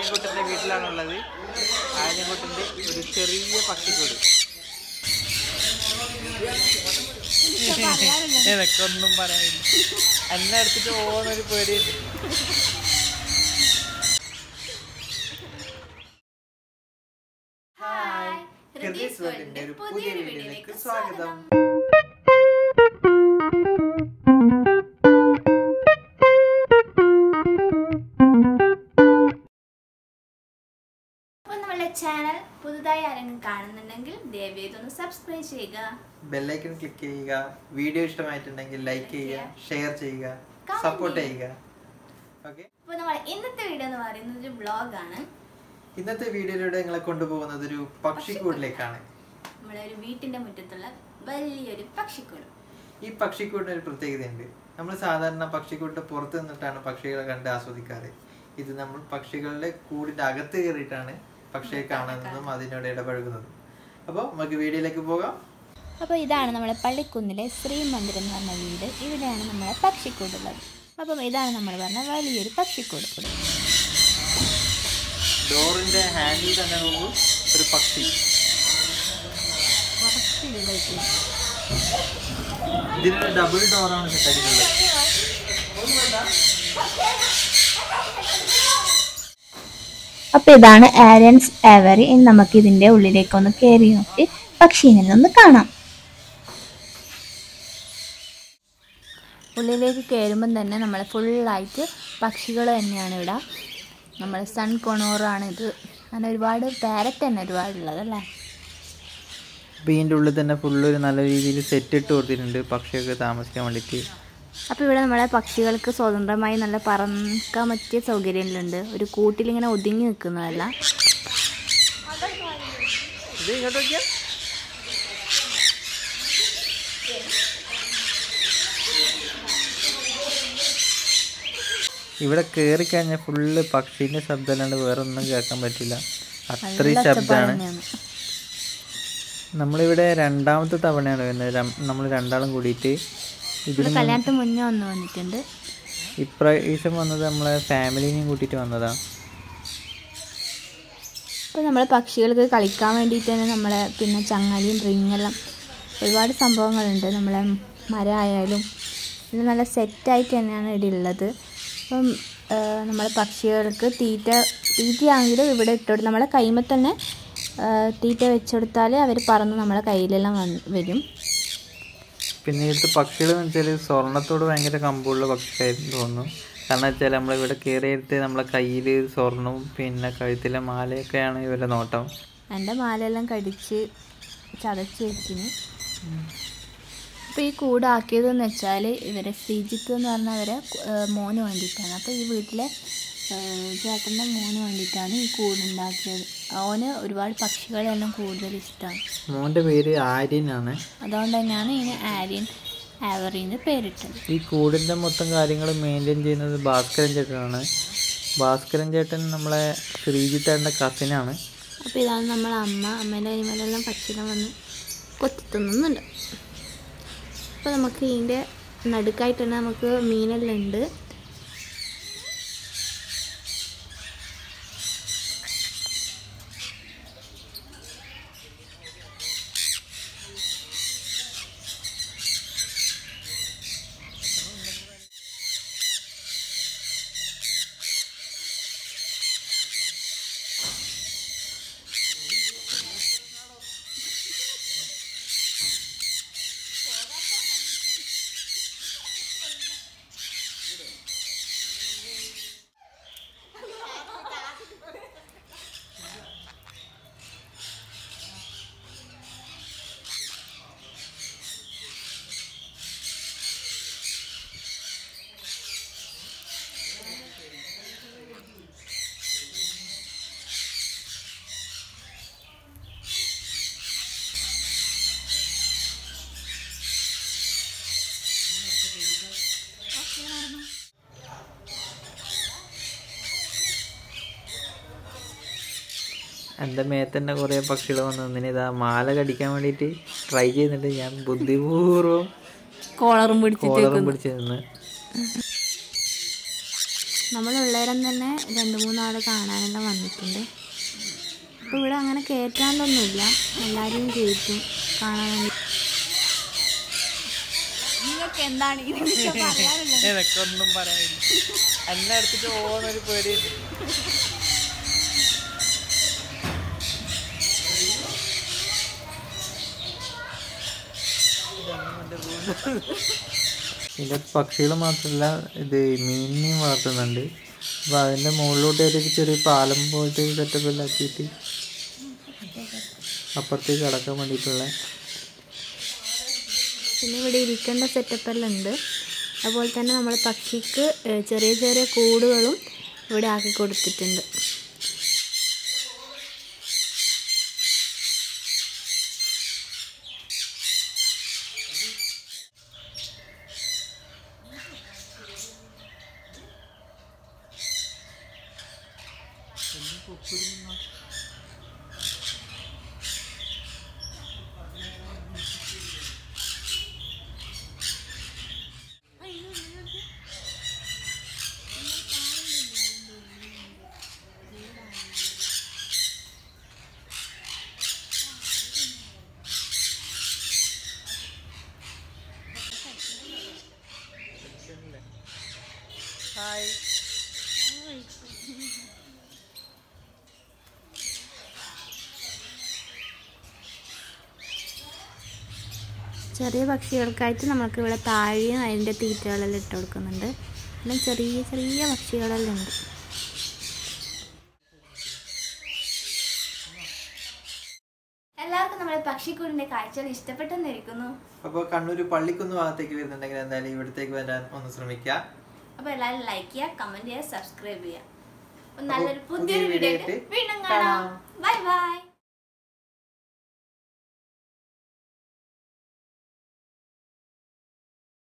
ആര്യൻകുട്ടൻ്റെ വീട്ടിലാണുള്ളത് ആര്യൻകുട്ടൻ്റെ ഒരു ചെറിയ പക്ഷിക്കൂട് എനക്കൊന്നും പറയാനില്ല എന്നെ എടുത്തിട്ട് പോകുന്നൊരു പേടിയുണ്ട് ഹായ് ഹൃദയസ് വേൾഡിന്റെ ഒരു പുതിയൊരു വീഡിയോയിലേക്ക് സ്വാഗതം അപ്പോൾ നമ്മുടെ ചാനൽ പുതുതായി ആരെങ്കിലും കാണുന്നുണ്ടെങ്കിൽ ദയവേദം ഇതൊന്ന് സബ്സ്ക്രൈബ് ചെയ്യുക ബെല്ലൈക്കൺ ക്ലിക്ക് ചെയ്യുക വീഡിയോ ഇഷ്ടമായിട്ടുണ്ടെങ്കിൽ ലൈക്ക് ചെയ്യുക ഷെയർ ചെയ്യുക Comment സപ്പോർട്ട് ചെയ്യുക. ചെയ്യുക ഓക്കെ അപ്പോൾ നമ്മുടെ ഇന്നത്തെ വീഡിയോ എന്ന് പറയുന്നത് ഒരു വ്ളോഗാണ് ഇന്നത്തെ വീഡിയോയിലൂടെ നിങ്ങളെ കൊണ്ടുപോകുന്നത് ഒരു പക്ഷിക്കൂടിലേക്കാണ് നമ്മുടെ ഒരു വീട്ടിന്റെ മുറ്റത്തുള്ള വലിയൊരു പക്ഷിക്കൂട് ഈ പക്ഷിക്കൂടിന് ഒരു പ്രത്യേകതയുണ്ട് നമ്മൾ സാധാരണ പക്ഷിക്കൂടിന്റെ പുറത്ത് നിന്നിട്ടാണ് പക്ഷികളെ കണ്ട് ആസ്വദിക്കാറ് ഇത് നമ്മൾ പക്ഷികളുടെ കൂടിന്റെ അകത്ത് കയറിയിട്ടാണ് പക്ഷിയെ കാണുന്നതും അതിനോട് ഇടപഴകുന്നതും അപ്പോൾ നമുക്ക് വീഡിയോയിലേക്ക് പോകാം അപ്പോൾ ഇതാണ് നമ്മുടെ പള്ളിക്കുന്നിലെ ശ്രീമന്ദിരം എന്ന് പറഞ്ഞ വീട് ഇവിടെയാണ് നമ്മളെ പക്ഷിക്കൂടുള്ളത് അപ്പം ഇതാണ് നമ്മൾ പറഞ്ഞ വലിയൊരു പക്ഷിക്കൂട് ഡോറിന്റെ ഹാൻഡിൽ തന്നെ നോക്കൂ ഒരു പക്ഷി ഇതിന് ഡബിൾ ഡോറാണ് സെറ്റായിട്ടുള്ളത് അപ്പോൾ ഇതാണ് ആര്യൻസ് ആവറി ഇനി നമുക്ക് ഇതിൻ്റെ ഉള്ളിലേക്ക് ഒന്ന് കയറി നോക്കി പക്ഷീനെ ഒന്ന് കാണാം ഉള്ളിലേക്ക് കയറുമ്പം തന്നെ നമ്മൾ ഫുള്ളായിട്ട് പക്ഷികൾ തന്നെയാണ് ഇവിടെ നമ്മൾ സൺ കൊണോറാണ് ഇത് അങ്ങനെ ഒരുപാട് പാരറ്റ് തന്നെ ഒരുപാടുള്ളത് അല്ലേ അപ്പോൾ ഇതിൻ്റെ ഉള്ളിൽ തന്നെ ഫുള്ള് ഒരു നല്ല രീതിയിൽ സെറ്റ് ഇട്ട് കൊടുത്തിട്ടുണ്ട് പക്ഷിയൊക്കെ താമസിക്കാൻ വേണ്ടിയിട്ട് അപ്പോൾ ഇവിടെ നമ്മളെ പക്ഷികൾക്ക് സ്വതന്ത്രമായി നല്ല പറക്കാൻ പറ്റിയ സൗകര്യങ്ങളുണ്ട് ഒരു കൂട്ടിലിങ്ങനെ ഒതുങ്ങി നിൽക്കുന്നതല്ല ഇത് ഇങ്ങോട്ട് നോക്കിയാ ഇവിടെ കയറി കഴിഞ്ഞാൽ ഫുള്ള് പക്ഷീൻ്റെ ശബ്ദം അല്ലാണ്ട് വേറെ ഒന്നും കേൾക്കാൻ പറ്റില്ല അത്രയും ശബ്ദമാണ് തന്നെയാണ് നമ്മളിവിടെ രണ്ടാമത്തെ തവണയാണ് വരുന്നത് നമ്മൾ രണ്ടാളും കൂടിയിട്ട് ഇതിന് ഇവിടെ കല്യാണത്തിന് മുന്നേ ഒന്ന് വന്നിട്ടുണ്ട് ഇപ്രാവശ്യം വന്നത് നമ്മളെ ഫാമിലിനെയും കൂട്ടിയിട്ട് വന്നതാണ് ഇപ്പോൾ നമ്മൾ പക്ഷികൾക്ക് കളിക്കാൻ വേണ്ടിയിട്ട് തന്നെ നമ്മളെ പിന്നെ ചങ്ങലയും റിങ്ങെല്ലാം ഒരുപാട് സംഭവങ്ങളുണ്ട് നമ്മളെ മരമായാലും ഇത് നല്ല സെറ്റായിട്ട് തന്നെയാണ് ഇവിടെ ഉള്ളത് അപ്പം നമ്മളെ പക്ഷികൾക്ക് തീറ്റ തീറ്റയാണെങ്കിലും ഇവിടെ ഇട്ടോട്ട് നമ്മളെ കൈമ തന്നെ ആ, തീറ്റ വെച്ചെടുത്താൽ അവർ പറന്ന് നമ്മളെ കയ്യിലെല്ലാം വന്ന് വരും പിന്നെ ഇവിടുത്തെ പക്ഷികൾ എന്ന് വെച്ചാൽ സ്വർണത്തോട് ഭയങ്കര കമ്പുള്ള പക്ഷിയായിരുന്നു തോന്നുന്നു കാരണം വെച്ചാൽ നമ്മളിവിടെ കയറിയെടുത്ത് നമ്മളെ കയ്യിൽ സ്വർണവും പിന്നെ കഴുത്തിലെ മാലയൊക്കെയാണ് ഇവരുടെ നോട്ടം എൻ്റെ മാലയെല്ലാം കടിച്ച് ചതച്ച് വെച്ചിന് അപ്പോൾ ഈ കൂടാക്കിയതെന്ന് വെച്ചാൽ ഇവരെ ശ്രീജിത്ത് എന്ന് പറഞ്ഞ അവരെ ഏഹ്, മോന് വേണ്ടിയിട്ടാണ് അപ്പോൾ ഈ വീട്ടിലെ ഏഹ്, ചേട്ടൻ്റെ മോന് വേണ്ടിയിട്ടാണ് ഈ കൂടുണ്ടാക്കിയത് അവന് ഒരുപാട് പക്ഷികളെല്ലാം കൂടുതൽ ഇഷ്ടമാണ് മോൻ്റെ പേര് ആര്യനാണ് അതുകൊണ്ട് തന്നെയാണ് ഇതിന് ആര്യൻ ആവറിന്ന് പേരിട്ടത് ഈ കൂടിൻ്റെ മൊത്തം കാര്യങ്ങൾ മെയിൻറ്റെയിൻ ചെയ്യുന്നത് ഭാസ്കരൻ ചേട്ടനാണ് ഭാസ്കരൻ ചേട്ടൻ നമ്മളെ ശ്രീജിത്തേട്ടൻ്റെ കസിനാണ് അപ്പോൾ ഇതാണ് നമ്മളെ അമ്മ അമ്മേൻ്റെ അനിമലെല്ലാം പക്ഷികൾ വന്ന് കൊത്തി തിന്നുന്നുണ്ട് അപ്പോൾ നമുക്ക് ഇതിൻ്റെ നടുക്കായിട്ട് തന്നെ നമുക്ക് മീനെല്ലാം ഉണ്ട് എൻ്റെ മേത്ത് തന്നെ കുറേ പക്ഷികൾ വന്ന് നിന്നിന് ഇതാ മാല കടിക്കാൻ വേണ്ടിയിട്ട് ട്രൈ ചെയ്യുന്നുണ്ട് ഞാൻ ബുദ്ധിപൂർവ്വം കോളറും പിടിച്ചിട്ട് കോളറും പിടിച്ച് നിന്ന് നമ്മളുള്ളേരം തന്നെ രണ്ട് മൂന്നാൾ കാണാനെല്ലാം വന്നിട്ടുണ്ട് അപ്പോൾ ഇവിടെ അങ്ങനെ കയറ്റാണ്ടൊന്നുമില്ല എല്ലാവരും കയറ്റും കാണാൻ വേണ്ടി നിങ്ങൾക്ക് എന്താണ് ഇതിനെക്കുറിച്ച് പറയാനുള്ളത് എനക്കൊന്നും പറയാനില്ല എന്നെ എടുത്തിട്ട് പോകുന്നൊരു പേടിയുണ്ട് ഇതിൻ്റെ പക്ഷികൾ മാത്രമല്ല ഇത് മീനിനെയും വളർത്തുന്നുണ്ട് അപ്പോൾ അതിൻ്റെ മുകളിലോട്ട് ഒരു ചെറിയ പാലം പോലത്തെ സെറ്റപ്പ് എല്ലാം ആക്കിയിട്ട് അപ്പുറത്തേക്ക് കടക്കാൻ വേണ്ടിയിട്ടുള്ള പിന്നെ ഇവിടെ ഇരിക്കേണ്ട സെറ്റപ്പ് എല്ലാം ഉണ്ട് അതുപോലെ തന്നെ നമ്മൾ പക്ഷിക്ക് ഏഹ്, ചെറിയ ചെറിയ കൂടുകളും ഇവിടെ ആക്കി കൊടുത്തിട്ടുണ്ട് ഹായ് ചെറിയ പക്ഷികൾക്കായിട്ട് നമുക്ക് ഇവിടെ താഴെയും അതിൻ്റെ തീറ്റകളെല്ലാം ഇട്ട് കൊടുക്കുന്നുണ്ട് പിന്നെ ചെറിയ ചെറിയ പക്ഷികളെല്ലാം ഉണ്ട് എല്ലാവർക്കും നമ്മുടെ പക്ഷിക്കൂടിൻ്റെ കാഴ്ചകൾ ഇഷ്ടപ്പെട്ടെന്നിരിക്കുന്നു അപ്പോൾ കണ്ണൂർ പള്ളിക്കുന്ന് ഭാഗത്തേക്ക് വരുന്നുണ്ടെങ്കിൽ എന്തായാലും ഇവിടത്തേക്ക് വരാൻ ഒന്ന് ശ്രമിക്കുക അപ്പോൾ എല്ലാവരും ലൈക്ക് ചെയ്യുക കമൻറ്റ് ചെയ്യുക സബ്സ്ക്രൈബ് ചെയ്യുക അപ്പോൾ അപ്പോൾ നല്ലൊരു പുതിയ പുതിയൊരു വീഡിയോ വീഡിയോ ആയിട്ട് വീണ്ടും കാണാം. കാണാം ബൈ ബൈ